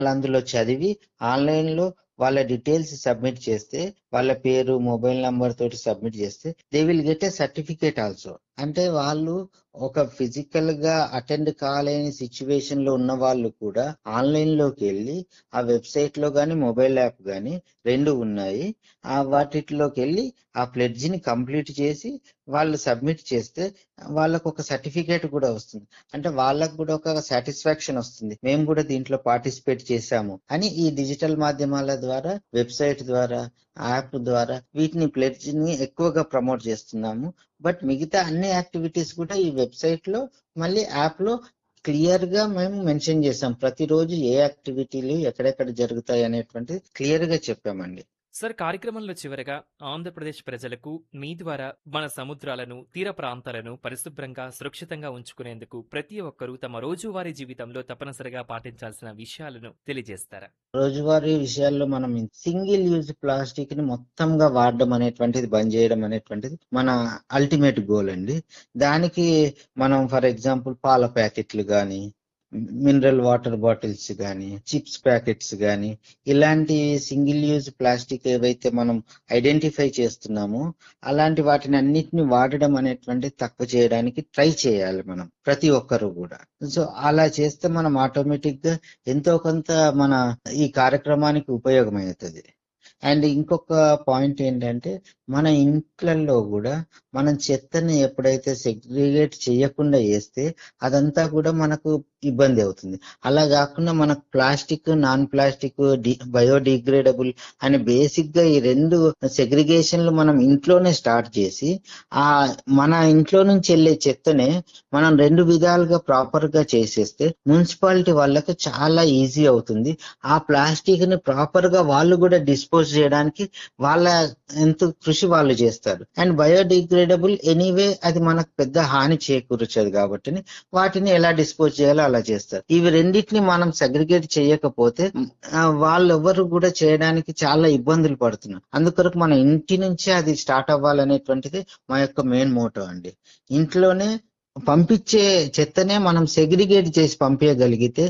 అందులో చదివి ఆన్లైన్‌లో వాళ్ళ డీటెయిల్స్ సబ్మిట్ చేస్తే, వాళ్ళ పేరు, మొబైల్ నంబర్ తోటి సబ్మిట్ చేస్తే they will get a certificate also. అంటే వాళ్ళు ఒక ఫిజికల్‌గా అటెండ్ కాలేని సిట్యుయేషన్‌లో ఉన్న వాళ్ళు కూడా ఆన్‌లైన్‌లోకెళ్ళి ఆ వెబ్‌సైట్‌లో గాని, మొబైల్ యాప్ గాని 2 ఉన్నాయి. ఆహ్, వాటిట్లోకెళ్ళి ఆ ప్లెడ్జ్‌ని కంప్లీట్ చేసి వాళ్ళు సబ్మిట్ చేస్తే వాళ్ళకొక సర్టిఫికేట్ కూడా వస్తుంది. అంటే వాళ్ళకి కూడా ఒక సాటిస్ఫాక్షన్ వస్తుంది. మేము కూడా దీంట్లో పార్టిసిపేట్ చేశాము అని ఈ డిజిటల్ మాధ్యమాల ద్వారా, వెబ్‌సైట్ ద్వారా, యాప్ ద్వారా వీటిని ప్లెడ్జ్‌ని ఎక్కువగా ప్రమోట్ చేస్తున్నాము. బట్ మిగతా అన్ని యాక్టివిటీస్ కూడా ఈ వెబ్‌సైట్‌లో మళ్ళీ యాప్‌లో క్లియర్‌గా మేము మెన్షన్ చేసాం. ప్రతిరోజు ఏ యాక్టివిటీలు ఎక్కడెక్కడ జరుగుతాయి అనేటువంటిది క్లియర్‌గా చెప్పామండి. సార్ కార్యక్రమంలో చివరగా ఆంధ్రప్రదేశ్ ప్రజలకు మీ ద్వారా మన సముద్రాలను, తీర ప్రాంతాలను పరిశుభ్రంగా, సురక్షితంగా ఉంచుకునేందుకు ప్రతి ఒక్కరూ తమ రోజువారీ జీవితంలో తప్పనిసరిగా పాటించాల్సిన విషయాలను తెలియజేస్తారా? రోజువారీ విషయాల్లో మనం సింగిల్ యూజ్ ప్లాస్టిక్‌ని మొత్తంగా వాడడం అనేటువంటిది బంద్ చేయడం అనేటువంటిది మన అల్టిమేట్ గోల్ అండి. దానికి మనం ఫర్ ఎగ్జాంపుల్ పాల ప్యాకెట్లు గాని, మినరల్ వాటర్ బాటిల్స్ గాని, చిప్స్ ప్యాకెట్స్ గాని ఇలాంటి సింగిల్ యూజ్ ప్లాస్టిక్ ఏవైతే మనం ఐడెంటిఫై చేస్తున్నామో అలాంటి వాటిని అన్నిటిని వాడడం అనేటువంటిది తక్కువ చేయడానికి ట్రై చేయాలి మనం. ప్రతి ఒక్కరు కూడా. సో అలా చేస్తే మనం ఆటోమేటిక్‌గా ఎంతో కొంత మన ఈ కార్యక్రమానికి ఉపయోగమైతది. అండ్ ఇంకొక పాయింట్ ఏంటంటే మన ఇంట్లల్లో కూడా మనం చెత్తని ఎప్పుడైతే సెగ్రిగేట్ చేయకుండా ఏస్తే అదంతా కూడా మనకు ఇబ్బంది అవుతుంది. అలా గాకుండా మనకు plastic, non plastic, D biodegradable అని బేసిక్‌గా ఈ 2 సెగ్రిగేషన్‌లు మనం ఇంట్లోనే స్టార్ట్ చేసి ఆహ్, మన ఇంట్లో నుంచి ఎళ్ళే చెత్తనే మనం 2 విధాలుగా ప్రాపర్‌గా చేసేస్తే మున్సిపాలిటీ వాళ్ళకి చాలా ఈజీ అవుతుంది. ఆ ప్లాస్టిక్‌ని ప్రాపర్‌గా వాళ్ళు కూడా డిస్పోజ్ చేయడానికి వాళ్ళ ఎంతో కృషి వాళ్ళు చేస్తారు. అండ్ బయోడిగ్రేడబుల్ ఎనీవే అది మనకు పెద్ద హాని చేకూర్చదు కాబట్టిని వాటిని ఎలా డిస్పోజ్ చేయాలో అలా చేస్తారు. ఇవి రెండిటిని మనం సెగ్రిగేట్ చేయకపోతే ఆహ్, వాళ్ళెవ్వరు కూడా చేయడానికి చాలా ఇబ్బందులు పడుతున్నారు. అందుకొరకు మన ఇంటి నుంచే అది స్టార్ట్ అవ్వాలనేటువంటిది మా యొక్క మెయిన్ మోటో అండి. ఇంట్లోనే పంపించే చెత్తనే మనం సెగ్రిగేట్ చేసి పంపియగలిగితే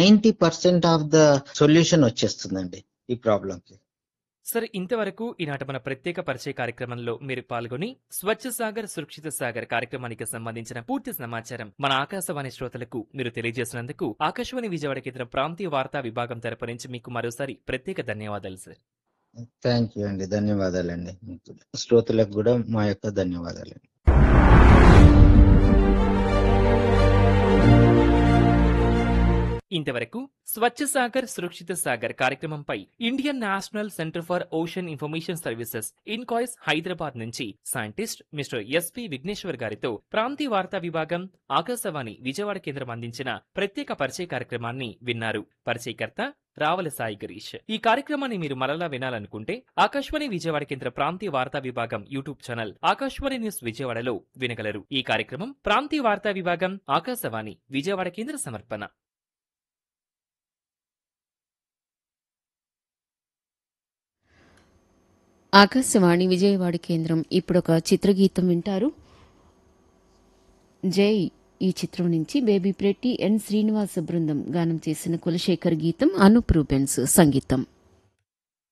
90% ఆఫ్ ద సొల్యూషన్ వచ్చేస్తుందండి ఈ ప్రాబ్లమ్‌కి. సార్ ఇంతవరకు ఈనాటి మన ప్రత్యేక పరిచయ కార్యక్రమంలో మీరు పాల్గొని స్వచ్ఛ సాగర్ సురక్షిత సాగర్ కార్యక్రమానికి సంబంధించిన పూర్తి సమాచారం మన ఆకాశవాణి శ్రోతలకు మీరు తెలియజేసినందుకు ఆకాశవాణి విజయవాడ కేంద్రం ప్రాంతీయ వార్తా విభాగం తరపు నుంచి మీకు మరోసారి ప్రత్యేక ధన్యవాదాలు సార్. థాంక్ యూ అండి. ధన్యవాదాలండి. శ్రోతలకు కూడా మా యొక్క ధన్యవాదాలండి. ఇంతవరకు స్వచ్ఛ సాగర్ సురక్షిత సాగర్ కార్యక్రమంపై Indian national centre for ocean information services INCOIS Hyderabad నుంచి సైంటిస్ట్ మిస్టర్ ఎస్పి విఘ్నేశ్వర్ గారితో ప్రాంతీయ వార్తా విభాగం ఆకాశవాణి విజయవాడ కేంద్రం అందించిన ప్రత్యేక పరిచయ కార్యక్రమాన్ని విన్నారు. పరిచయకర్త రావల సాయి గిరీష్. ఈ కార్యక్రమాన్ని మీరు మరలా వినాలనుకుంటే ఆకాశవాణి విజయవాడ కేంద్ర ప్రాంతీయ వార్తా విభాగం యూట్యూబ్ ఛానల్ ఆకాశవాణి న్యూస్ విజయవాడలో వినగలరు. ఈ కార్యక్రమం ప్రాంతీయ వార్తా విభాగం ఆకాశవాణి విజయవాడ కేంద్ర సమర్పణ. ఆకాశవాణి విజయవాడ కేంద్రం ఇప్పుడొక చిత్రగీతం వింటారు. జై ఈ చిత్రం నుంచి బేబీ ప్రెట్టి ఎన్ శ్రీనివాస బృందం గానం చేసిన కులశేఖర్ గీతం అనూప్ రూబెన్స్ సంగీతం